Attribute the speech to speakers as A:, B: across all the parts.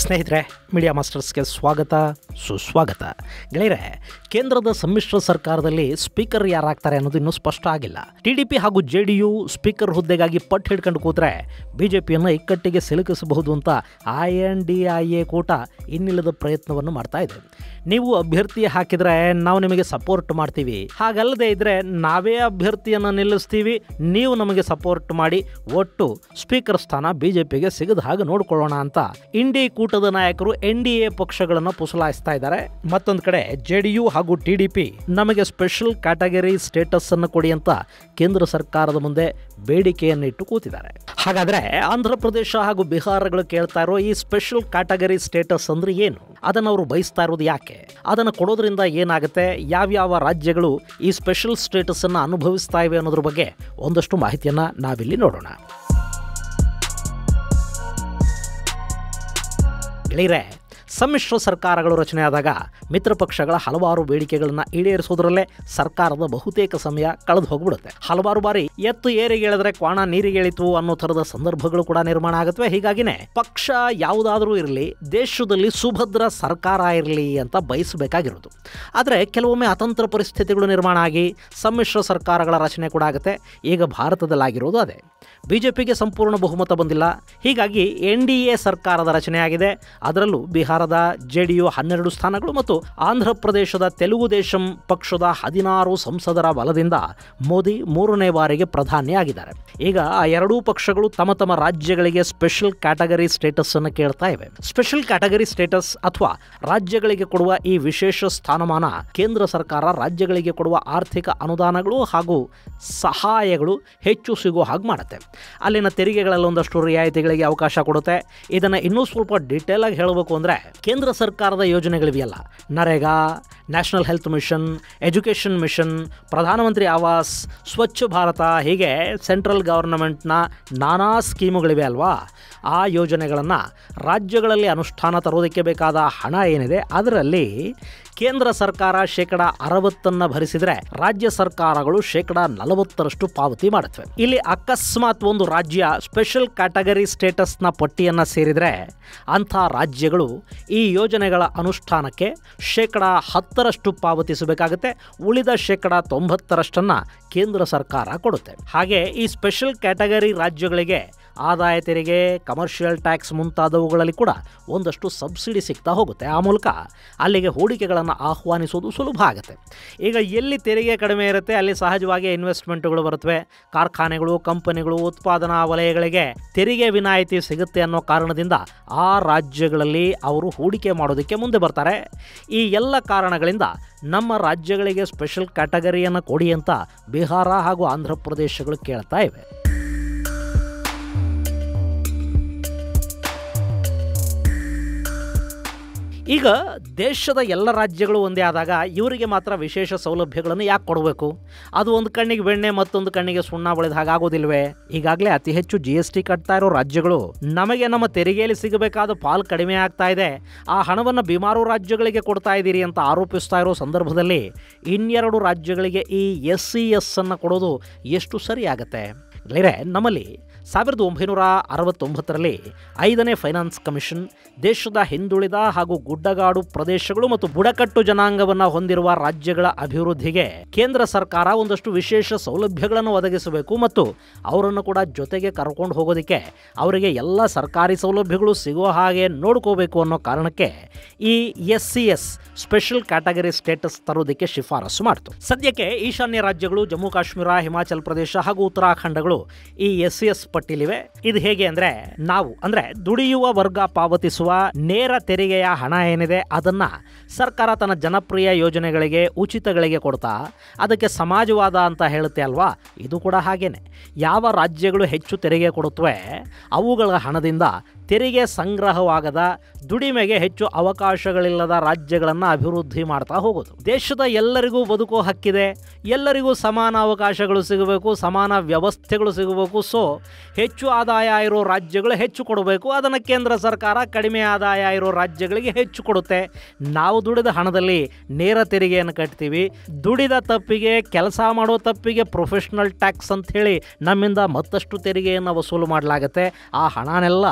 A: ಸ್ನೇಹಿತರೆ ಮೀಡಿಯಾ ಮಾಸ್ಟರ್ಸ್ಗೆ ಸ್ವಾಗತ ಸುಸ್ವಾಗತ ಗೆಳೆಯರೆ ಕೇಂದ್ರದ ಸಮ್ಮಿಶ್ರ ಸರ್ಕಾರದಲ್ಲಿ ಸ್ಪೀಕರ್ ಯಾರಾಗ್ತಾರೆ ಅನ್ನೋದು ಇನ್ನೂ ಸ್ಪಷ್ಟ ಆಗಿಲ್ಲ ಟಿಡಿಪಿ ಹಾಗೂ ಜೆ ಡಿ ಯು ಸ್ಪೀಕರ್ ಹುದ್ದೆಗಾಗಿ ಪಟ್ಟು ಹಿಡ್ಕೊಂಡು ಕೂತ್ರೆ ಬಿಜೆಪಿಯನ್ನು ಇಕ್ಕಟ್ಟಿಗೆ ಸಿಲುಕಿಸಬಹುದು ಅಂತ I N D I A ಕೂಟ ಇನ್ನಿಲ್ಲದ ಪ್ರಯತ್ನವನ್ನು ಮಾಡ್ತಾ ಇದೆ ನೀವು ಅಭ್ಯರ್ಥಿ ಹಾಕಿದ್ರೆ ನಾವು ನಿಮಗೆ ಸಪೋರ್ಟ್ ಮಾಡ್ತೀವಿ ಹಾಗಲ್ಲದೆ ಇದ್ರೆ ನಾವೇ ಅಭ್ಯರ್ಥಿಯನ್ನು ನಿಲ್ಲಿಸ್ತೀವಿ ನೀವು ನಮಗೆ ಸಪೋರ್ಟ್ ಮಾಡಿ ಒಟ್ಟು ಸ್ಪೀಕರ್ ಸ್ಥಾನ ಬಿಜೆಪಿಗೆ ಸಿಗದ ಹಾಗೆ ನೋಡ್ಕೊಳ್ಳೋಣ ಅಂತ ಇಂಡಿ ಕೂಟದ ನಾಯಕರು ಎನ್ ಡಿ ಎ ಪಕ್ಷಗಳನ್ನು ಪುಸಲಾಯಿಸ್ತಾ ಇದ್ದಾರೆ ಮತ್ತೊಂದು ಕಡೆ ಜೆ ಡಿ ಯು ಹಾಗೂ ಟಿ ಡಿ ಪಿ ನಮಗೆ ಸ್ಪೆಷಲ್ ಕ್ಯಾಟಗರಿ ಸ್ಟೇಟಸ್ ಅನ್ನು ಕೊಡಿ ಅಂತ ಕೇಂದ್ರ ಸರ್ಕಾರದ ಮುಂದೆ ಬೇಡಿಕೆಯನ್ನು ಇಟ್ಟು ಕೂತಿದ್ದಾರೆ ಹಾಗಾದ್ರೆ ಆಂಧ್ರ ಪ್ರದೇಶ ಹಾಗೂ ಬಿಹಾರಗಳು ಕೇಳ್ತಾ ಇರೋ ಈ ಸ್ಪೆಷಲ್ ಕ್ಯಾಟಗರಿ ಸ್ಟೇಟಸ್ ಅಂದ್ರೆ ಏನು ಅದನ್ನು ಅವರು ಬಯಸ್ತಾ ಇರೋದು ಯಾಕೆ ಅದನ್ನು ಕೊಡೋದ್ರಿಂದ ಏನಾಗುತ್ತೆ ಯಾವ್ಯಾವ ರಾಜ್ಯಗಳು ಈ ಸ್ಪೆಷಲ್ ಸ್ಟೇಟಸ್ ಅನ್ನು ಅನುಭವಿಸ್ತಾ ಇವೆ ಅನ್ನೋದ್ರ ಬಗ್ಗೆ ಒಂದಷ್ಟು ಮಾಹಿತಿಯನ್ನ ನಾವಿಲ್ಲಿ ನೋಡೋಣ ಗೆಳೆಯರೆ ಸಮ್ಮಿಶ್ರ ಸರ್ಕಾರಗಳು ರಚನೆಯಾದಾಗ ಮಿತ್ರ ಪಕ್ಷಗಳ ಹಲವಾರು ಬೇಡಿಕೆಗಳನ್ನು ಈಡೇರಿಸೋದ್ರಲ್ಲೇ ಸರ್ಕಾರದ ಬಹುತೇಕ ಸಮಯ ಕಳೆದು ಹೋಗ್ಬಿಡುತ್ತೆ ಹಲವಾರು ಬಾರಿ ಎತ್ತು ಏರಿಗೆ ಎಳೆದ್ರೆ ಕ್ವಾಣ ನೀರಿಗೆ ಎಳಿತು ಅನ್ನೋ ಥರದ ಸಂದರ್ಭಗಳು ಕೂಡ ನಿರ್ಮಾಣ ಆಗುತ್ತವೆ ಹೀಗಾಗಿನೇ ಪಕ್ಷ ಯಾವುದಾದ್ರೂ ಇರಲಿ ದೇಶದಲ್ಲಿ ಸುಭದ್ರ ಸರ್ಕಾರ ಇರಲಿ ಅಂತ ಬಯಸಬೇಕಾಗಿರೋದು ಆದರೆ ಕೆಲವೊಮ್ಮೆ ಅತಂತ್ರ ಪರಿಸ್ಥಿತಿಗಳು ನಿರ್ಮಾಣ ಆಗಿ ಸಮ್ಮಿಶ್ರ ಸರ್ಕಾರಗಳ ರಚನೆ ಕೂಡ ಆಗುತ್ತೆ ಈಗ ಭಾರತದಲ್ಲಾಗಿರೋದು ಅದೇ ಬಿಜೆಪಿಗೆ ಸಂಪೂರ್ಣ ಬಹುಮತ ಬಂದಿಲ್ಲ ಹೀಗಾಗಿ ಎನ್ ಡಿ ಎ ಸರ್ಕಾರದ ರಚನೆಯಾಗಿದೆ ಅದರಲ್ಲೂ ಬಿಹಾರದ ಜೆ ಡಿ ಯು ಹನ್ನೆರಡು ಸ್ಥಾನಗಳು ಮತ್ತು ಆಂಧ್ರ ಪ್ರದೇಶದ ತೆಲುಗು ದೇಶಂ ಪಕ್ಷದ ಹದಿನಾರು ಸಂಸದರ ಬಲದಿಂದ ಮೋದಿ ಮೂರನೇ ಬಾರಿಗೆ ಪ್ರಧಾನಿಯಾಗಿದ್ದಾರೆ ಈಗ ಆ ಎರಡೂ ಪಕ್ಷಗಳು ತಮ್ಮ ತಮ್ಮ ರಾಜ್ಯಗಳಿಗೆ ಸ್ಪೆಷಲ್ ಕ್ಯಾಟಗರಿ ಸ್ಟೇಟಸ್ ಅನ್ನು ಕೇಳ್ತಾ ಇವೆ ಸ್ಪೆಷಲ್ ಕ್ಯಾಟಗರಿ ಸ್ಟೇಟಸ್ ಅಥವಾ ರಾಜ್ಯಗಳಿಗೆ ಕೊಡುವ ಈ ವಿಶೇಷ ಸ್ಥಾನಮಾನ ಕೇಂದ್ರ ಸರ್ಕಾರ ರಾಜ್ಯಗಳಿಗೆ ಕೊಡುವ ಆರ್ಥಿಕ ಅನುದಾನಗಳು ಹಾಗೂ ಸಹಾಯಗಳು ಹೆಚ್ಚು ಸಿಗೋ ಹಾಗೆ ಮಾಡುತ್ತೆ ಅಲ್ಲಿನ ತೆರಿಗೆಗಳಲ್ಲಿ ಒಂದಷ್ಟು ರಿಯಾಯಿತಿಗಳಿಗೆ ಅವಕಾಶ ಕೊಡುತ್ತೆ ಇದನ್ನು ಇನ್ನೂ ಸ್ವಲ್ಪ ಡೀಟೇಲ್ ಆಗಿ ಹೇಳಬೇಕು ಅಂದರೆ ಕೇಂದ್ರ ಸರ್ಕಾರದ ಯೋಜನೆಗಳಿವೆಯಲ್ಲ NREGA national health mission education mission ಪ್ರಧಾನಮಂತ್ರಿ ಆವಾಸ್ ಸ್ವಚ್ಛ ಭಾರತ ಹೀಗೆ ಸೆಂಟ್ರಲ್ ಗವರ್ನಮೆಂಟ್ನ ನಾನಾ ಸ್ಕೀಮುಗಳಿವೆ ಅಲ್ವಾ ಆ ಯೋಜನೆಗಳನ್ನು ರಾಜ್ಯಗಳಲ್ಲಿ ಅನುಷ್ಠಾನ ತರೋದಕ್ಕೆ ಬೇಕಾದ ಹಣ ಏನಿದೆ ಅದರಲ್ಲಿ ಕೇಂದ್ರ ಸರ್ಕಾರ ಶೇಕಡ ಅರವತ್ತನ್ನು ಭರಿಸಿದರೆ ರಾಜ್ಯ ಸರ್ಕಾರಗಳು ಶೇಕಡ ನಲವತ್ತರಷ್ಟು ಪಾವತಿ ಮಾಡುತ್ತವೆ ಇಲ್ಲಿ ಅಕಸ್ಮಾತ್ ಒಂದು ರಾಜ್ಯ ಸ್ಪೆಷಲ್ ಕ್ಯಾಟಗರಿ ಸ್ಟೇಟಸ್ನ ಪಟ್ಟಿಯನ್ನು ಸೇರಿದರೆ ಅಂಥ ರಾಜ್ಯಗಳು ಈ ಯೋಜನೆಗಳ ಅನುಷ್ಠಾನಕ್ಕೆ ಶೇಕಡ ಹತ್ತರಷ್ಟು ಪಾವತಿಸಬೇಕಾಗುತ್ತೆ ಉಳಿದ ಶೇಕಡ ತೊಂಬತ್ತರಷ್ಟನ್ನು ಕೇಂದ್ರ ಸರ್ಕಾರ ಕೊಡುತ್ತೆ ಹಾಗೆ ಈ ಸ್ಪೆಷಲ್ ಕ್ಯಾಟಗರಿ ರಾಜ್ಯಗಳಿಗೆ ಆದಾಯ ತೆರಿಗೆ ಕಮರ್ಷಿಯಲ್ ಟ್ಯಾಕ್ಸ್ ಮುಂತಾದವುಗಳಲ್ಲಿ ಕೂಡ ಒಂದಷ್ಟು ಸಬ್ಸಿಡಿ ಸಿಗ್ತಾ ಹೋಗುತ್ತೆ ಆ ಮೂಲಕ ಅಲ್ಲಿಗೆ ಹೂಡಿಕೆಗಳನ್ನು ಆಹ್ವಾನಿಸೋದು ಸುಲಭ ಆಗುತ್ತೆ ಈಗ ಎಲ್ಲಿ ತೆರಿಗೆ ಕಡಿಮೆ ಇರುತ್ತೆ ಅಲ್ಲಿ ಸಹಜವಾಗಿ ಇನ್ವೆಸ್ಟ್ಮೆಂಟ್ಗಳು ಬರುತ್ತವೆ ಕಾರ್ಖಾನೆಗಳು ಕಂಪನಿಗಳು ಉತ್ಪಾದನಾ ವಲಯಗಳಿಗೆ ತೆರಿಗೆ ವಿನಾಯಿತಿ ಸಿಗುತ್ತೆ ಅನ್ನೋ ಕಾರಣದಿಂದ ಆ ರಾಜ್ಯಗಳಲ್ಲಿ ಅವರು ಹೂಡಿಕೆ ಮಾಡೋದಕ್ಕೆ ಮುಂದೆ ಬರ್ತಾರೆ ಈ ಎಲ್ಲ ಕಾರಣಗಳಿಂದ ನಮ್ಮ ರಾಜ್ಯಗಳಿಗೆ ಸ್ಪೆಷಲ್ ಕ್ಯಾಟಗರಿಯನ್ನು ಕೊಡಿ ಅಂತ ಬಿಹಾರ ಹಾಗೂ ಆಂಧ್ರ ಪ್ರದೇಶಗಳು ಕೇಳ್ತಾ ಇವೆ ಈಗ ದೇಶದ ಎಲ್ಲ ರಾಜ್ಯಗಳು ಒಂದೇ ಆದಾಗ ಇವರಿಗೆ ಮಾತ್ರ ವಿಶೇಷ ಸೌಲಭ್ಯಗಳನ್ನು ಯಾಕೆ ಕೊಡಬೇಕು ಅದು ಒಂದು ಕಣ್ಣಿಗೆ ಬೆಣ್ಣೆ ಮತ್ತೊಂದು ಕಣ್ಣಿಗೆ ಸುಣ್ಣ ಬಳಿದ ಹಾಗಾಗೋದಿಲ್ವೇ ಈಗಾಗಲೇ ಅತಿ ಹೆಚ್ಚು ಜಿ ಎಸ್ ಟಿ ಕಟ್ತಾ ಇರೋ ರಾಜ್ಯಗಳು ನಮಗೆ ನಮ್ಮ ತೆರಿಗೆಯಲ್ಲಿ ಸಿಗಬೇಕಾದ ಪಾಲು ಕಡಿಮೆ ಆಗ್ತಾ ಇದೆ ಆ ಹಣವನ್ನು ಬಿಮಾರು ರಾಜ್ಯಗಳಿಗೆ ಕೊಡ್ತಾ ಇದ್ದೀರಿ ಅಂತ ಆರೋಪಿಸ್ತಾ ಇರೋ ಸಂದರ್ಭದಲ್ಲಿ ಇನ್ನೆರಡು ರಾಜ್ಯಗಳಿಗೆ ಈ ಎಸ್ ಸಿ ಎಸ್ ಅನ್ನು ಕೊಡೋದು ಎಷ್ಟು ಸರಿ ಆಗತ್ತೆ ಗೆಳೆಯರೆ ನಮ್ಮಲ್ಲಿ ಸಾವಿರದ ಒಂಬೈನೂರ ಅರವತ್ತೊಂಬತ್ತರಲ್ಲಿ ಐದನೇ ಫೈನಾನ್ಸ್ ಕಮಿಷನ್ ದೇಶದ ಹಿಂದುಳಿದ ಹಾಗೂ ಗುಡ್ಡಗಾಡು ಪ್ರದೇಶಗಳು ಮತ್ತು ಬುಡಕಟ್ಟು ಜನಾಂಗವನ್ನು ಹೊಂದಿರುವ ರಾಜ್ಯಗಳ ಅಭಿವೃದ್ಧಿಗೆ ಕೇಂದ್ರ ಸರ್ಕಾರ ಒಂದಷ್ಟು ವಿಶೇಷ ಸೌಲಭ್ಯಗಳನ್ನು ಒದಗಿಸಬೇಕು ಮತ್ತು ಅವರನ್ನು ಕೂಡ ಜೊತೆಗೆ ಕರ್ಕೊಂಡು ಹೋಗೋದಕ್ಕೆ ಅವರಿಗೆ ಎಲ್ಲ ಸರ್ಕಾರಿ ಸೌಲಭ್ಯಗಳು ಸಿಗೋ ಹಾಗೆ ನೋಡ್ಕೋಬೇಕು ಅನ್ನೋ ಕಾರಣಕ್ಕೆ ಈ S C S special category status ತರೋದಕ್ಕೆ ಶಿಫಾರಸು ಮಾಡಿತು ಸದ್ಯಕ್ಕೆ ಈಶಾನ್ಯ ರಾಜ್ಯಗಳು ಜಮ್ಮು ಕಾಶ್ಮೀರ ಹಿಮಾಚಲ ಪ್ರದೇಶ ಹಾಗೂ ಉತ್ತರಾಖಂಡಗಳು ಈ ಎಸ್ ಸಿ ಎಸ್ ಪಟ್ಟಿಲಿವೆ ಇದು ಹೇಗೆ ಅಂದ್ರೆ ನಾವು ಅಂದ್ರೆ ದುಡಿಯುವ ವರ್ಗ ಪಾವತಿಸುವ ನೇರ ತೆರಿಗೆಯ ಹಣ ಏನಿದೆ ಅದನ್ನ ಸರ್ಕಾರ ತನ್ನ ಜನಪ್ರಿಯ ಯೋಜನೆಗಳಿಗೆ ಉಚಿತಗಳಿಗೆ ಕೊಡ್ತಾ ಅದಕ್ಕೆ ಸಮಾಜವಾದ ಅಂತ ಹೇಳುತ್ತೆ ಅಲ್ವಾ ಇದು ಕೂಡ ಹಾಗೇನೆ ಯಾವ ರಾಜ್ಯಗಳು ಹೆಚ್ಚು ತೆರಿಗೆ ಕೊಡುತ್ತವೆ ಅವುಗಳ ಹಣದಿಂದ ತೆರಿಗೆ ಸಂಗ್ರಹವಾಗದ ದುಡಿಮೆಗೆ ಹೆಚ್ಚು ಅವಕಾಶಗಳಿಲ್ಲದ ರಾಜ್ಯಗಳನ್ನು ಅಭಿವೃದ್ಧಿ ಮಾಡ್ತಾ ಹೋಗೋದು ದೇಶದ ಎಲ್ಲರಿಗೂ ಬದುಕೋ ಹಕ್ಕಿದೆ ಎಲ್ಲರಿಗೂ ಸಮಾನ ಅವಕಾಶಗಳು ಸಿಗಬೇಕು ಸಮಾನ ವ್ಯವಸ್ಥೆಗಳು ಸಿಗಬೇಕು ಸೊ ಹೆಚ್ಚು ಆದಾಯ ಇರೋ ರಾಜ್ಯಗಳು ಹೆಚ್ಚು ಕೊಡಬೇಕು ಅದನ್ನು ಕೇಂದ್ರ ಸರ್ಕಾರ ಕಡಿಮೆ ಆದಾಯ ಇರೋ ರಾಜ್ಯಗಳಿಗೆ ಹೆಚ್ಚು ಕೊಡುತ್ತೆ ನಾವು ದುಡಿದ ಹಣದಲ್ಲಿ ನೇರ ತೆರಿಗೆಯನ್ನು ಕಟ್ತೀವಿ ದುಡಿದ ತಪ್ಪಿಗೆ ಕೆಲಸ ಮಾಡೋ ತಪ್ಪಿಗೆ ಪ್ರೊಫೆಷ್ನಲ್ ಟ್ಯಾಕ್ಸ್ ಅಂತ ಹೇಳಿ ನಮ್ಮಿಂದ ಮತ್ತಷ್ಟು ತೆರಿಗೆಯನ್ನು ವಸೂಲು ಮಾಡಲಾಗುತ್ತೆ ಆ ಹಣನೆಲ್ಲ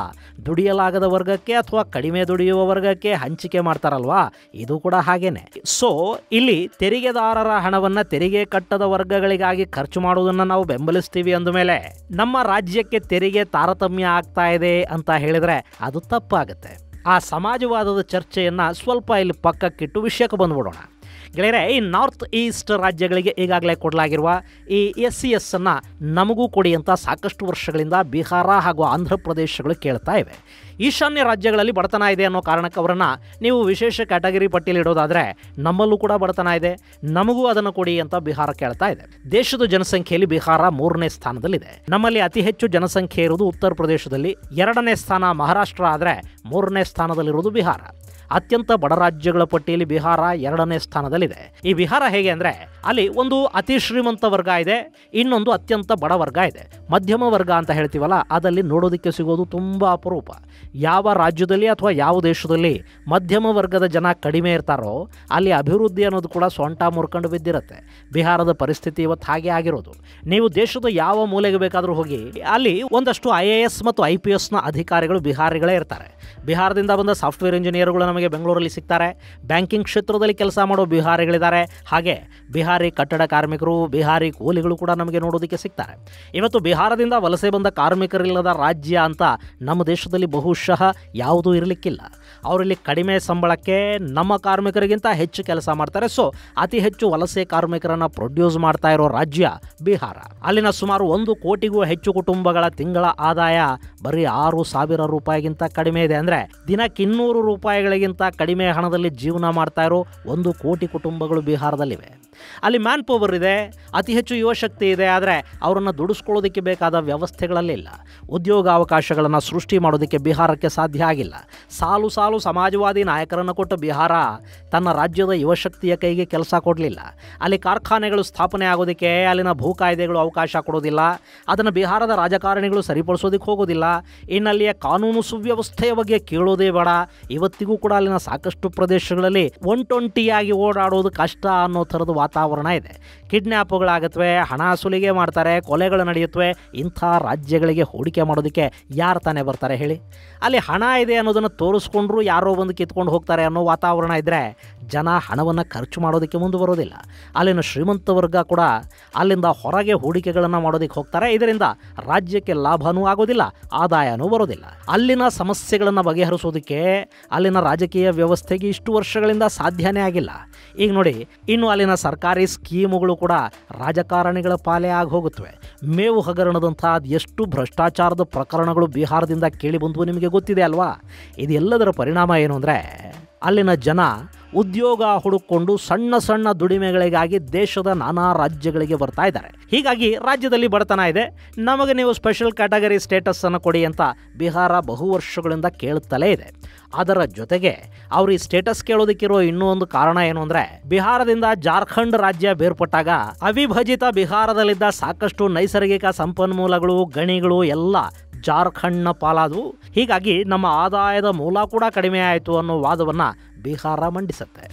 A: ದುಡಿಯಲಾಗದ ವರ್ಗಕ್ಕೆ ಅಥವಾ ಕಡಿಮೆ ದುಡಿಯುವ ವರ್ಗಕ್ಕೆ ಹಂಚಿಕೆ ಮಾಡ್ತಾರಲ್ವಾ ಇದು ಕೂಡ ಹಾಗೇನೆ ಸೊ ಇಲ್ಲಿ ತೆರಿಗೆದಾರರ ಹಣವನ್ನ ತೆರಿಗೆ ಕಟ್ಟದ ವರ್ಗಗಳಿಗಾಗಿ ಖರ್ಚು ಮಾಡುವುದನ್ನ ನಾವು ಬೆಂಬಲಿಸ್ತೀವಿ ಅಂದಮೇಲೆ ನಮ್ಮ ರಾಜ್ಯಕ್ಕೆ ತೆರಿಗೆ ತಾರತಮ್ಯ ಆಗ್ತಾ ಇದೆ ಅಂತ ಹೇಳಿದ್ರೆ ಅದು ತಪ್ಪಾಗುತ್ತೆ ಆ ಸಮಾಜವಾದದ ಚರ್ಚೆಯನ್ನ ಸ್ವಲ್ಪ ಇಲ್ಲಿ ಪಕ್ಕಕ್ಕಿಟ್ಟು ವಿಷಯಕ್ಕೆ ಬಂದ್ಬಿಡೋಣ ಗೆಳೆಯರೆ ಈ ನಾರ್ತ್ ಈಸ್ಟ್ ರಾಜ್ಯಗಳಿಗೆ ಈಗಾಗಲೇ ಕೊಡಲಾಗಿರುವ ಈ ಎಸ್ ಸಿ ಎಸ್ ಅನ್ನು ನಮಗೂ ಕೊಡಿ ಅಂತ ಸಾಕಷ್ಟು ವರ್ಷಗಳಿಂದ ಬಿಹಾರ ಹಾಗೂ ಆಂಧ್ರ ಪ್ರದೇಶಗಳು ಕೇಳ್ತಾ ಇವೆ ಈಶಾನ್ಯ ರಾಜ್ಯಗಳಲ್ಲಿ ಬಡತನ ಇದೆ ಅನ್ನೋ ಕಾರಣಕ್ಕೆ ಅವರನ್ನು ನೀವು ವಿಶೇಷ ಕ್ಯಾಟಗರಿ ಪಟ್ಟಿಯಲ್ಲಿ ಇಡೋದಾದರೆ ನಮ್ಮಲ್ಲೂ ಕೂಡ ಬಡತನ ಇದೆ ನಮಗೂ ಅದನ್ನು ಕೊಡಿ ಅಂತ ಬಿಹಾರ ಕೇಳ್ತಾ ಇದೆ ದೇಶದ ಜನಸಂಖ್ಯೆಯಲ್ಲಿ ಬಿಹಾರ ಮೂರನೇ ಸ್ಥಾನದಲ್ಲಿದೆ ನಮ್ಮಲ್ಲಿ ಅತಿ ಹೆಚ್ಚು ಜನಸಂಖ್ಯೆ ಇರುವುದು ಉತ್ತರ ಪ್ರದೇಶದಲ್ಲಿ ಎರಡನೇ ಸ್ಥಾನ ಮಹಾರಾಷ್ಟ್ರ ಆದರೆ ಮೂರನೇ ಸ್ಥಾನದಲ್ಲಿರುವುದು ಬಿಹಾರ ಅತ್ಯಂತ ಬಡ ರಾಜ್ಯಗಳ ಪಟ್ಟಿಯಲ್ಲಿ ಬಿಹಾರ ಎರಡನೇ ಸ್ಥಾನದಲ್ಲಿದೆ ಈ ಬಿಹಾರ ಹೇಗೆ ಅಂದರೆ ಅಲ್ಲಿ ಒಂದು ಅತಿ ಶ್ರೀಮಂತ ವರ್ಗ ಇದೆ ಇನ್ನೊಂದು ಅತ್ಯಂತ ಬಡ ವರ್ಗ ಇದೆ ಮಧ್ಯಮ ವರ್ಗ ಅಂತ ಹೇಳ್ತೀವಲ್ಲ ಅದಲ್ಲಿ ನೋಡೋದಕ್ಕೆ ಸಿಗೋದು ತುಂಬ ಅಪರೂಪ ಯಾವ ರಾಜ್ಯದಲ್ಲಿ ಅಥವಾ ಯಾವ ದೇಶದಲ್ಲಿ ಮಧ್ಯಮ ವರ್ಗದ ಜನ ಕಡಿಮೆ ಇರ್ತಾರೋ ಅಲ್ಲಿ ಅಭಿವೃದ್ಧಿ ಅನ್ನೋದು ಕೂಡ ಸೊಂಟ ಮುರ್ಕೊಂಡು ಬಿದ್ದಿರುತ್ತೆ ಬಿಹಾರದ ಪರಿಸ್ಥಿತಿ ಇವತ್ತು ಹಾಗೆ ಆಗಿರೋದು ನೀವು ದೇಶದ ಯಾವ ಮೂಲೆಗೆ ಬೇಕಾದರೂ ಹೋಗಿ ಅಲ್ಲಿ ಒಂದಷ್ಟು ಐ ಎ ಎಸ್ ಮತ್ತು ಐ ಪಿ ಎಸ್ನ ಅಧಿಕಾರಿಗಳು ಬಿಹಾರಿಗಳೇ ಇರ್ತಾರೆ ಬಿಹಾರದಿಂದ ಬಂದ ಸಾಫ್ಟ್ವೇರ್ ಇಂಜಿನಿಯರ್ಗಳು ನಮಗೆ ಬೆಂಗಳೂರಲ್ಲಿ ಸಿಗ್ತಾರೆ ಬ್ಯಾಂಕಿಂಗ್ ಕ್ಷೇತ್ರದಲ್ಲಿ ಕೆಲಸ ಮಾಡೋ ಬಿಹಾರಿಗಳಿದ್ದಾರೆ ಹಾಗೆ ಬಿಹಾರಿ ಕಟ್ಟಡ ಕಾರ್ಮಿಕರು ಬಿಹಾರಿ ಕೂಲಿಗಳು ಕೂಡ ನಮಗೆ ನೋಡೋದಕ್ಕೆ ಸಿಗ್ತಾರೆ ಇವತ್ತು ಬಿಹಾರದಿಂದ ವಲಸೆ ಬಂದ ಕಾರ್ಮಿಕರಿಲ್ಲದ ರಾಜ್ಯ ಅಂತ ನಮ್ಮ ದೇಶದಲ್ಲಿ ಬಹುಶಃ ಯಾವುದೂ ಇರಲಿಕ್ಕಿಲ್ಲ ಅವರಲ್ಲಿ ಕಡಿಮೆ ಸಂಬಳಕ್ಕೆ ನಮ್ಮ ಕಾರ್ಮಿಕರಿಗಿಂತ ಹೆಚ್ಚು ಕೆಲಸ ಮಾಡ್ತಾರೆ ಸೊ ಅತಿ ಹೆಚ್ಚು ವಲಸೆ ಕಾರ್ಮಿಕರನ್ನು ಪ್ರೊಡ್ಯೂಸ್ ಮಾಡ್ತಾ ಇರೋ ರಾಜ್ಯ ಬಿಹಾರ ಅಲ್ಲಿನ ಸುಮಾರು ಒಂದು ಕೋಟಿಗೂ ಹೆಚ್ಚು ಕುಟುಂಬಗಳ ತಿಂಗಳ ಆದಾಯ ಬರೀ ಆರು ಸಾವಿರ ರೂಪಾಯಿಗಿಂತ ಕಡಿಮೆ ಇದೆ ಅಂದರೆ ದಿನಕ್ಕೆ ಇನ್ನೂರು ರೂಪಾಯಿಗಳಿಗಿಂತ ಕಡಿಮೆ ಹಣದಲ್ಲಿ ಜೀವನ ಮಾಡ್ತಾ ಇರೋ ಒಂದು ಕೋಟಿ ಕುಟುಂಬಗಳು ಬಿಹಾರದಲ್ಲಿವೆ ಅಲ್ಲಿ ಮ್ಯಾನ್ ಪವರ್ ಇದೆ ಅತಿ ಹೆಚ್ಚು ಯುವಶಕ್ತಿ ಇದೆ ಆದರೆ ಅವರನ್ನು ದುಡಿಸ್ಕೊಳ್ಳೋದಕ್ಕೆ ಬೇಕಾದ ವ್ಯವಸ್ಥೆಗಳಲ್ಲಿಲ್ಲ ಉದ್ಯೋಗಾವಕಾಶಗಳನ್ನು ಸೃಷ್ಟಿ ಮಾಡೋದಕ್ಕೆ ಬಿಹಾರಕ್ಕೆ ಸಾಧ್ಯ ಆಗಿಲ್ಲ ಸಾಲು ಸಾಲು ಸಮಾಜವಾದಿ ನಾಯಕರನ್ನು ಕೊಟ್ಟ ಬಿಹಾರ ತನ್ನ ರಾಜ್ಯದ ಯುವಶಕ್ತಿಯ ಕೈಗೆ ಕೆಲಸ ಕೊಡಲಿಲ್ಲ ಅಲ್ಲಿ ಕಾರ್ಖಾನೆಗಳು ಸ್ಥಾಪನೆ ಆಗೋದಕ್ಕೆ ಅಲ್ಲಿನ ಭೂ ಕಾಯ್ದೆಗಳು ಅವಕಾಶ ಕೊಡೋದಿಲ್ಲ ಅದನ್ನು ಬಿಹಾರದ ರಾಜಕಾರಣಿಗಳು ಸರಿಪಡಿಸೋದಕ್ಕೆ ಹೋಗೋದಿಲ್ಲ ಇನ್ನಲ್ಲಿಯ ಕಾನೂನು ಸುವ್ಯವಸ್ಥೆಯ ಬಗ್ಗೆ ಕೇಳೋದೇ ಬೇಡ ಇವತ್ತಿಗೂ ಕೂಡ ಅಲ್ಲಿನ ಸಾಕಷ್ಟು ಪ್ರದೇಶಗಳಲ್ಲಿ ಒಂಟೊಂಟಿಯಾಗಿ ಓಡಾಡೋದು ಕಷ್ಟ ಅನ್ನೋ ಥರದ ವಾತಾವರಣ ಇದೆ ಕಿಡ್ನ್ಯಾಪ್ಗಳಾಗತ್ವೆ ಹಣ ಸುಲಿಗೆ ಮಾಡ್ತಾರೆ ಕೊಲೆಗಳು ನಡೆಯುತ್ತವೆ ಇಂಥ ರಾಜ್ಯಗಳಿಗೆ ಹೂಡಿಕೆ ಮಾಡೋದಕ್ಕೆ ಯಾರು ತಾನೇ ಬರ್ತಾರೆ ಹೇಳಿ ಅಲ್ಲಿ ಹಣ ಇದೆ ಅನ್ನೋದನ್ನು ತೋರಿಸ್ಕೊಂಡ್ರು ಯಾರೋ ಬಂದು ಕಿತ್ಕೊಂಡು ಹೋಗ್ತಾರೆ ಅನ್ನೋ ವಾತಾವರಣ ಇದ್ದರೆ ಜನ ಹಣವನ್ನು ಖರ್ಚು ಮಾಡೋದಕ್ಕೆ ಮುಂದೆ ಬರೋದಿಲ್ಲ ಅಲ್ಲಿನ ಶ್ರೀಮಂತ ವರ್ಗ ಕೂಡ ಅಲ್ಲಿಂದ ಹೊರಗೆ ಹೂಡಿಕೆಗಳನ್ನು ಮಾಡೋದಕ್ಕೆ ಹೋಗ್ತಾರೆ ಇದರಿಂದ ರಾಜ್ಯಕ್ಕೆ ಲಾಭನೂ ಆಗೋದಿಲ್ಲ ಆದಾಯನೂ ಬರೋದಿಲ್ಲ ಅಲ್ಲಿನ ಸಮಸ್ಯೆಗಳನ್ನು ಬಗೆಹರಿಸೋದಕ್ಕೆ ಅಲ್ಲಿನ ರಾಜಕೀಯ ವ್ಯವಸ್ಥೆಗೆ ಇಷ್ಟು ವರ್ಷಗಳಿಂದ ಸಾಧ್ಯನೇ ಆಗಿಲ್ಲ ಈಗ ನೋಡಿ ಇನ್ನು ಅಲ್ಲಿನ ಸರ್ಕಾರಿ ಸ್ಕೀಮುಗಳು ಕೂಡ ರಾಜಕಾರಣಿಗಳ ಪಾಲೇ ಆಗಿ ಹೋಗುತ್ತವೆ ಮೇವು ಹಗರಣದಂಥ ಎಷ್ಟು ಭ್ರಷ್ಟಾಚಾರದ ಪ್ರಕರಣಗಳು ಬಿಹಾರದಿಂದ ಕೇಳಿ ಬಂದವು ನಿಮಗೆ ಗೊತ್ತಿದೆ ಅಲ್ವಾ ಇದೆಲ್ಲದರ ಪರಿಣಾಮ ಏನು ಅಂದರೆ ಅಲ್ಲಿನ ಜನ ಉದ್ಯೋಗ ಹುಡುಕೊಂಡು ಸಣ್ಣ ಸಣ್ಣ ದುಡಿಮೆಗಳಿಗಾಗಿ ದೇಶದ ನಾನಾ ರಾಜ್ಯಗಳಿಗೆ ಬರ್ತಾ ಇದ್ದಾರೆ ಹೀಗಾಗಿ ರಾಜ್ಯದಲ್ಲಿ ಬಡತನ ಇದೆ ನಮಗೆ ನೀವು ಸ್ಪೆಷಲ್ ಕ್ಯಾಟಗರಿ ಸ್ಟೇಟಸ್ ಅನ್ನು ಕೊಡಿ ಅಂತ ಬಿಹಾರ ಬಹು ವರ್ಷಗಳಿಂದ ಕೇಳುತ್ತಲೇ ಇದೆ ಅದರ ಜೊತೆಗೆ ಅವ್ರು ಈ ಸ್ಟೇಟಸ್ ಕೇಳೋದಕ್ಕಿರೋ ಇನ್ನೂ ಒಂದು ಕಾರಣ ಏನು ಅಂದ್ರೆ ಬಿಹಾರದಿಂದ ಜಾರ್ಖಂಡ್ ರಾಜ್ಯ ಬೇರ್ಪಟ್ಟಾಗ ಅವಿಭಜಿತ ಬಿಹಾರದಲ್ಲಿದ್ದ ಸಾಕಷ್ಟು ನೈಸರ್ಗಿಕ ಸಂಪನ್ಮೂಲಗಳು ಗಣಿಗಳು ಎಲ್ಲ ಜಾರ್ಖಂಡ್ನ ಪಾಲಾದವು ಹೀಗಾಗಿ ನಮ್ಮ ಆದಾಯದ ಮೂಲ ಕೂಡ ಕಡಿಮೆ ಆಯಿತು ಅನ್ನೋ ವಾದವನ್ನು ಬಿಹಾರ ಮಂಡಿಸುತ್ತೆ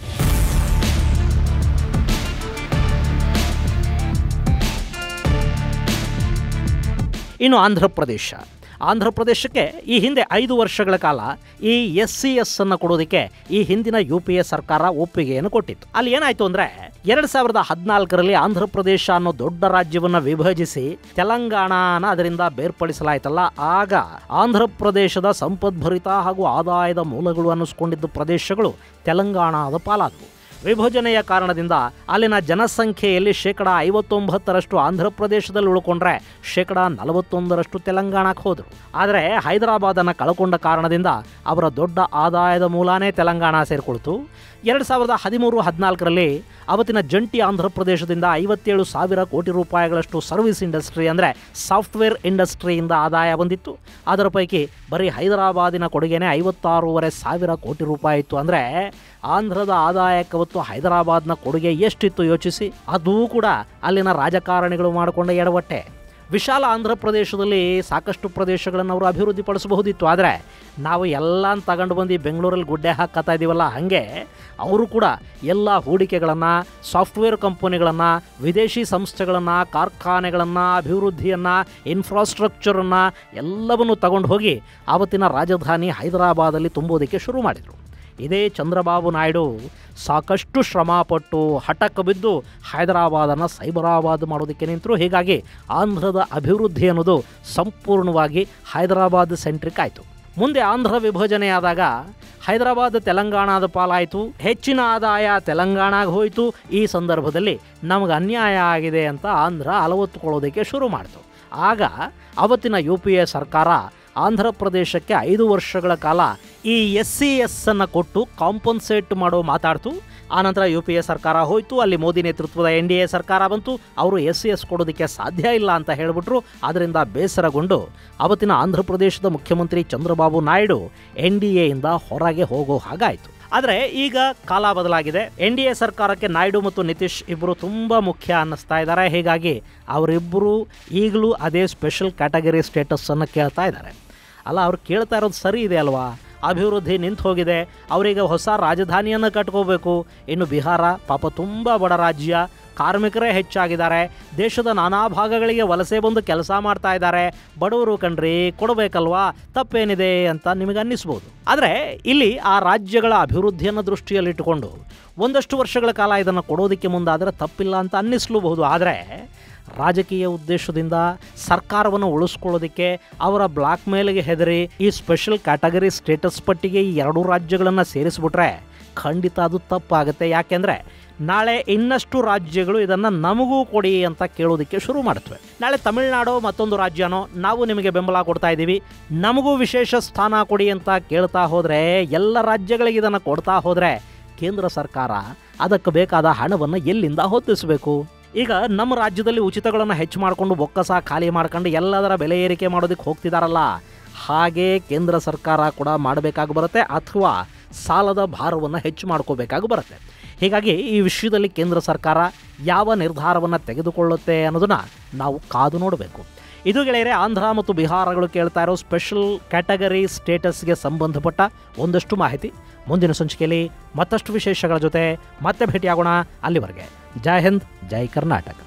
A: ಇನ್ನು ಆಂಧ್ರ ಪ್ರದೇಶ ಆಂಧ್ರ ಪ್ರದೇಶಕ್ಕೆ ಈ ಹಿಂದೆ ಐದು ವರ್ಷಗಳ ಕಾಲ ಈ ಎಸ್ ಸಿ ಎಸ್ ಅನ್ನು ಕೊಡೋದಕ್ಕೆ ಈ ಹಿಂದಿನ ಯು ಪಿ ಎ ಸರ್ಕಾರ ಒಪ್ಪಿಗೆಯನ್ನು ಕೊಟ್ಟಿತ್ತು ಅಲ್ಲಿ ಏನಾಯ್ತು ಅಂದ್ರೆ ಎರಡ್ ಸಾವಿರದ ಹದಿನಾಲ್ಕರಲ್ಲಿ ಆಂಧ್ರ ಪ್ರದೇಶ ಅನ್ನೋ ದೊಡ್ಡ ರಾಜ್ಯವನ್ನು ವಿಭಜಿಸಿ ತೆಲಂಗಾಣನ ಅದರಿಂದ ಬೇರ್ಪಡಿಸಲಾಯ್ತಲ್ಲ ಆಗ ಆಂಧ್ರ ಪ್ರದೇಶದ ಸಂಪದ್ಭರಿತ ಹಾಗೂ ಆದಾಯದ ಮೂಲಗಳು ಅನ್ನಿಸ್ಕೊಂಡಿದ್ದ ಪ್ರದೇಶಗಳು ತೆಲಂಗಾಣದ ಪಾಲಾದವು ವಿಭಜನೆಯ ಕಾರಣದಿಂದ ಅಲ್ಲಿನ ಜನಸಂಖ್ಯೆಯಲ್ಲಿ ಶೇಕಡ ಐವತ್ತೊಂಬತ್ತರಷ್ಟು ಆಂಧ್ರ ಪ್ರದೇಶದಲ್ಲಿ ಉಳ್ಕೊಂಡ್ರೆ ಶೇಕಡ ನಲವತ್ತೊಂದರಷ್ಟು ತೆಲಂಗಾಣಕ್ಕೆ ಹೋದರು ಆದರೆ ಹೈದರಾಬಾದನ್ನು ಕಳ್ಕೊಂಡ ಕಾರಣದಿಂದ ಅವರ ದೊಡ್ಡ ಆದಾಯದ ಮೂಲನೇ ತೆಲಂಗಾಣ ಸೇರಿಕೊಳ್ತು ಎರಡು ಸಾವಿರದ ಹದಿಮೂರು ಹದಿನಾಲ್ಕರಲ್ಲಿ ಅವತ್ತಿನ ಜಂಟಿ ಆಂಧ್ರ ಪ್ರದೇಶದಿಂದ ಐವತ್ತೇಳು ಸಾವಿರ ಕೋಟಿ ರೂಪಾಯಿಗಳಷ್ಟು ಸರ್ವಿಸ್ ಇಂಡಸ್ಟ್ರಿ ಅಂದರೆ ಸಾಫ್ಟ್ವೇರ್ ಇಂಡಸ್ಟ್ರಿಯಿಂದ ಆದಾಯ ಬಂದಿತ್ತು ಅದರ ಪೈಕಿ ಬರೀ ಹೈದರಾಬಾದಿನ ಕೊಡುಗೆನೇ ಐವತ್ತಾರೂವರೆ ಸಾವಿರ ಕೋಟಿ ರೂಪಾಯಿ ಇತ್ತು ಅಂದರೆ ಆಂಧ್ರದ ಆದಾಯಕ್ಕೆ ಹೊತ್ತು ಹೈದರಾಬಾದ್ನ ಕೊಡುಗೆ ಎಷ್ಟಿತ್ತು ಯೋಚಿಸಿ ಅದೂ ಕೂಡ ಅಲ್ಲಿನ ರಾಜಕಾರಣಿಗಳು ಮಾಡಿಕೊಂಡ ಎಡವಟ್ಟೆ ವಿಶಾಲ ಆಂಧ್ರ ಪ್ರದೇಶದಲ್ಲಿ ಸಾಕಷ್ಟು ಪ್ರದೇಶಗಳನ್ನು ಅವರು ಅಭಿವೃದ್ಧಿಪಡಿಸಬಹುದಿತ್ತು ಆದರೆ ನಾವು ಎಲ್ಲ ತಗೊಂಡು ಬಂದು ಬೆಂಗಳೂರಲ್ಲಿ ಗುಡ್ಡೆ ಹಾಕತ್ತಾ ಇದ್ದೀವಲ್ಲ ಹಾಗೆ ಅವರು ಕೂಡ ಎಲ್ಲ ಹೂಡಿಕೆಗಳನ್ನು ಸಾಫ್ಟ್ವೇರ್ ಕಂಪನಿಗಳನ್ನು ವಿದೇಶಿ ಸಂಸ್ಥೆಗಳನ್ನು ಕಾರ್ಖಾನೆಗಳನ್ನು ಅಭಿವೃದ್ಧಿಯನ್ನು ಇನ್ಫ್ರಾಸ್ಟ್ರಕ್ಚರನ್ನು ಎಲ್ಲವನ್ನು ತಗೊಂಡು ಹೋಗಿ ಆವತ್ತಿನ ರಾಜಧಾನಿ ಹೈದರಾಬಾದಲ್ಲಿ ತುಂಬೋದಕ್ಕೆ ಶುರು ಮಾಡಿದರು ಇದೇ ಚಂದ್ರಬಾಬು ನಾಯ್ಡು ಸಾಕಷ್ಟು ಶ್ರಮಪಟ್ಟು ಹಠಕ್ಕೆ ಬಿದ್ದು ಹೈದರಾಬಾದನ್ನು ಸೈಬರಾಬಾದ್ ಮಾಡೋದಕ್ಕೆ ನಿಂತರು ಹೀಗಾಗಿ ಆಂಧ್ರದ ಅಭಿವೃದ್ಧಿ ಅನ್ನೋದು ಸಂಪೂರ್ಣವಾಗಿ ಹೈದರಾಬಾದ್ ಸೆಂಟ್ರಿಕ್ ಆಯಿತು ಮುಂದೆ ಆಂಧ್ರ ವಿಭಜನೆಯಾದಾಗ ಹೈದರಾಬಾದ್ ತೆಲಂಗಾಣದ ಪಾಲಾಯಿತು ಹೆಚ್ಚಿನ ಆದಾಯ ತೆಲಂಗಾಣಗೆ ಹೋಯಿತು ಈ ಸಂದರ್ಭದಲ್ಲಿ ನಮಗೆ ಅನ್ಯಾಯ ಆಗಿದೆ ಅಂತ ಆಂಧ್ರ ಅಲವತ್ತುಕೊಳ್ಳೋದಕ್ಕೆ ಶುರು ಮಾಡಿತು ಆಗ ಅವತ್ತಿನ ಯು ಪಿ ಎ ಸರ್ಕಾರ ಆಂಧ್ರ ಪ್ರದೇಶಕ್ಕೆ ಐದು ವರ್ಷಗಳ ಕಾಲ ಈ ಎಸ್ ಸಿ ಎಸ್ ಅನ್ನು ಕೊಟ್ಟು ಕಾಂಪನ್ಸೇಟ್ ಮಾಡೋ ಮಾತಾಡ್ತು ಆನಂತರ ಯು ಪಿ ಎ ಸರ್ಕಾರ ಹೋಯಿತು ಅಲ್ಲಿ ಮೋದಿ ನೇತೃತ್ವದ ಎನ್ ಡಿ ಎ ಸರ್ಕಾರ ಬಂತು ಅವರು ಎಸ್ ಸಿ ಎಸ್ ಕೊಡೋದಕ್ಕೆ ಸಾಧ್ಯ ಇಲ್ಲ ಅಂತ ಹೇಳಿಬಿಟ್ರು ಅದರಿಂದ ಬೇಸರಗೊಂಡು ಅವತ್ತಿನ ಆಂಧ್ರ ಪ್ರದೇಶದ ಮುಖ್ಯಮಂತ್ರಿ ಚಂದ್ರಬಾಬು ನಾಯ್ಡು ಎನ್ ಡಿ ಎಯಿಂದ ಹೊರಗೆ ಹೋಗೋ ಹಾಗಾಯಿತು ಆದರೆ ಈಗ ಕಾಲ ಬದಲಾಗಿದೆ ಎನ್ ಡಿ ಎ ಸರ್ಕಾರಕ್ಕೆ ನಾಯ್ಡು ಮತ್ತು ನಿತೀಶ್ ಇಬ್ಬರು ತುಂಬ ಮುಖ್ಯ ಅನ್ನಿಸ್ತಾ ಇದ್ದಾರೆ ಹೀಗಾಗಿ ಅವರಿಬ್ಬರು ಈಗಲೂ ಅದೇ ಸ್ಪೆಷಲ್ ಕ್ಯಾಟಗರಿ ಸ್ಟೇಟಸ್ಸನ್ನು ಕೇಳ್ತಾ ಇದ್ದಾರೆ ಅಲ್ಲ ಅವ್ರು ಕೇಳ್ತಾ ಇರೋದು ಸರಿ ಇದೆ ಅಲ್ವಾ ಅಭಿವೃದ್ಧಿ ನಿಂತು ಹೋಗಿದೆ ಅವರಿಗೆ ಹೊಸ ರಾಜಧಾನಿಯನ್ನು ಕಟ್ಕೋಬೇಕು ಇನ್ನು ಬಿಹಾರ ಪಾಪ ತುಂಬ ಬಡ ರಾಜ್ಯ ಕಾರ್ಮಿಕರೇ ಹೆಚ್ಚಾಗಿದ್ದಾರೆ ದೇಶದ ನಾನಾ ಭಾಗಗಳಿಗೆ ವಲಸೆ ಬಂದು ಕೆಲಸ ಮಾಡ್ತಾ ಇದ್ದಾರೆ ಬಡವರು ಕಣ್ರಿ ಕೊಡಬೇಕಲ್ವಾ ತಪ್ಪೇನಿದೆ ಅಂತ ನಿಮಗೆ ಅನ್ನಿಸ್ಬೋದು ಆದರೆ ಇಲ್ಲಿ ಆ ರಾಜ್ಯಗಳ ಅಭಿವೃದ್ಧಿಯನ್ನು ದೃಷ್ಟಿಯಲ್ಲಿಟ್ಟುಕೊಂಡು ಒಂದಷ್ಟು ವರ್ಷಗಳ ಕಾಲ ಇದನ್ನು ಕೊಡೋದಕ್ಕೆ ಮುಂದಾದರೆ ತಪ್ಪಿಲ್ಲ ಅಂತ ಅನ್ನಿಸ್ಲೂಬಹುದು ಆದರೆ ರಾಜಕೀಯ ಉದ್ದೇಶದಿಂದ ಸರ್ಕಾರವನ್ನು ಉಳಿಸ್ಕೊಳ್ಳೋದಕ್ಕೆ ಅವರ ಬ್ಲಾಕ್ ಮೇಲ್ಗೆ ಹೆದರಿ ಈ ಸ್ಪೆಷಲ್ ಕ್ಯಾಟಗರಿ ಸ್ಟೇಟಸ್ ಪಟ್ಟಿಗೆ ಈ ಎರಡೂ ರಾಜ್ಯಗಳನ್ನು ಸೇರಿಸ್ಬಿಟ್ರೆ ಖಂಡಿತ ಅದು ತಪ್ಪಾಗುತ್ತೆ ಯಾಕೆಂದರೆ ನಾಳೆ ಇನ್ನಷ್ಟು ರಾಜ್ಯಗಳು ಇದನ್ನು ನಮಗೂ ಕೊಡಿ ಅಂತ ಕೇಳೋದಕ್ಕೆ ಶುರು ಮಾಡುತ್ತವೆ ನಾಳೆ ತಮಿಳುನಾಡು ಮತ್ತೊಂದು ರಾಜ್ಯನೋ ನಾವು ನಿಮಗೆ ಬೆಂಬಲ ಕೊಡ್ತಾ ಇದ್ದೀವಿ ನಮಗೂ ವಿಶೇಷ ಸ್ಥಾನ ಕೊಡಿ ಅಂತ ಕೇಳ್ತಾ ಹೋದರೆ ಎಲ್ಲ ರಾಜ್ಯಗಳಿಗೆ ಇದನ್ನು ಕೊಡ್ತಾ ಹೋದರೆ ಕೇಂದ್ರ ಸರ್ಕಾರ ಅದಕ್ಕೆ ಬೇಕಾದ ಹಣವನ್ನು ಎಲ್ಲಿಂದ ಹೊತ್ತಿಸಬೇಕು ಈಗ ನಮ್ಮ ರಾಜ್ಯದಲ್ಲಿ ಉಚಿತಗಳನ್ನು ಹೆಚ್ಚು ಮಾಡಿಕೊಂಡು ಬೊಕ್ಕಸ ಖಾಲಿ ಮಾಡ್ಕೊಂಡು ಎಲ್ಲದರ ಬೆಲೆ ಏರಿಕೆ ಮಾಡೋದಕ್ಕೆ ಹೋಗ್ತಿದಾರಲ್ಲ ಹಾಗೆ ಕೇಂದ್ರ ಸರ್ಕಾರ ಕೂಡ ಮಾಡಬೇಕಾಗಿ ಬರುತ್ತೆ ಅಥವಾ ಸಾಲದ ಭಾರವನ್ನು ಹೆಚ್ಚು ಮಾಡ್ಕೋಬೇಕಾಗಿ ಬರುತ್ತೆ ಹೀಗಾಗಿ ಈ ವಿಷಯದಲ್ಲಿ ಕೇಂದ್ರ ಸರ್ಕಾರ ಯಾವ ನಿರ್ಧಾರವನ್ನು ತೆಗೆದುಕೊಳ್ಳುತ್ತೆ ಅನ್ನೋದನ್ನು ನಾವು ಕಾದು ನೋಡಬೇಕು ಇದು ಗೆಳೆಯರೆ ಆಂಧ್ರ ಮತ್ತು ಬಿಹಾರಗಳು ಕೇಳ್ತಾ ಇರೋ ಸ್ಪೆಷಲ್ ಕ್ಯಾಟಗರಿ ಸ್ಟೇಟಸ್ಗೆ ಸಂಬಂಧಪಟ್ಟ ಒಂದಷ್ಟು ಮಾಹಿತಿ ಮುಂದಿನ ಸಂಚಿಕೆಯಲ್ಲಿ ಮತ್ತಷ್ಟು ವಿಶೇಷಗಳ ಜೊತೆ ಮತ್ತೆ ಭೇಟಿಯಾಗೋಣ ಅಲ್ಲಿವರೆಗೆ ಜೈ ಹಿಂದ್ ಜೈ ಕರ್ನಾಟಕ